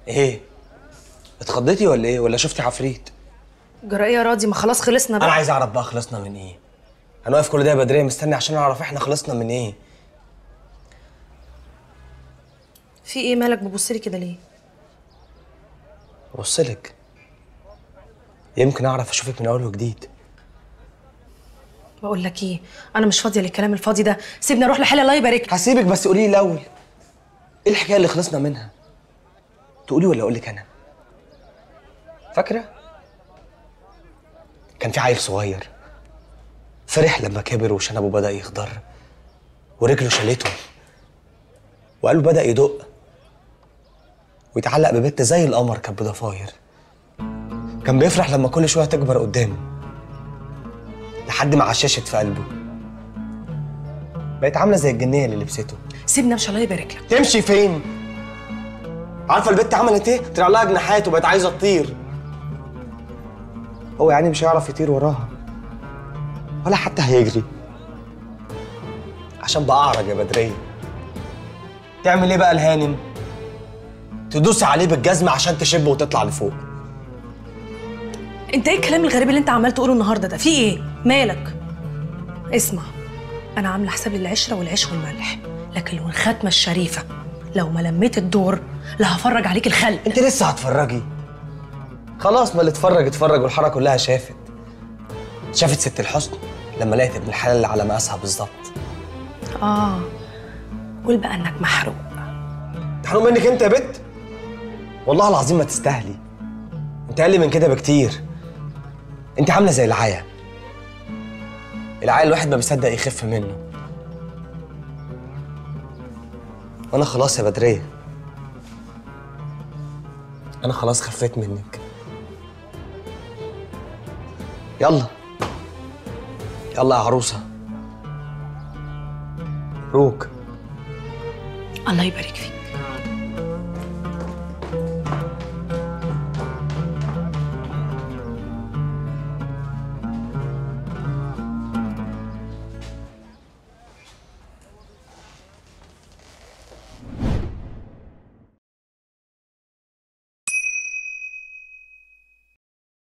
ايه اتخضيتي ولا ايه ولا شفتي عفريت جرى يا راضي ما خلاص خلصنا انا بقى عايز اعرف بقى خلصنا من ايه هنوقف كل ده يا بدريه مستني عشان اعرف احنا خلصنا من ايه في ايه مالك بتبص لي كده ليه بصلك يمكن اعرف اشوفك من اول وجديد بقول لك ايه انا مش فاضيه للكلام الفاضي ده سيبني اروح لحالي الله يبارك هسيبك بس قولي لي الاول ايه الحكايه اللي خلصنا منها تقولي ولا اقول لك انا فاكره كان في عيل صغير فرح لما كبر وشنبه بدا يخضر ورجله شالته وقلبه بدا يدق ويتعلق ببت زي القمر كانت بضفاير كان بيفرح لما كل شويه تكبر قدامه لحد ما عششت في قلبه بقت عامله زي الجنيه اللي لبسته سيبني امشي الله يبارك لك تمشي فين؟ عارفه البت عملت ايه؟ طلع لها جناحات وبقت عايزه تطير. هو يعني مش هيعرف يطير وراها. ولا حتى هيجري. عشان بقى اعرج يا بدريه. تعمل ايه بقى الهانم؟ تدوس عليه بالجزمه عشان تشب وتطلع لفوق. انت ايه الكلام الغريب اللي انت عمال تقوله النهارده ده في ايه مالك اسمع انا عامله حساب للعشره والعيش والملح لكن لو الختمه الشريفه لو ما لميت الدور لا هفرج عليك الخلق انت لسه هتفرجي؟ خلاص ما اللي اتفرج اتفرج والحاره كلها شافت. شافت ست الحسن لما لقيت ابن الحلال اللي على مقاسها بالظبط. اه قول بقى انك محروق محروم منك انت يا بت والله العظيم ما تستاهلي انت اقل من كده بكتير انت عامله زي العايه العايه الواحد ما بيصدق يخف منه وانا خلاص يا بدريه انا خلاص خفيت منك يلا يلا يا عروسه روك الله يبارك فيك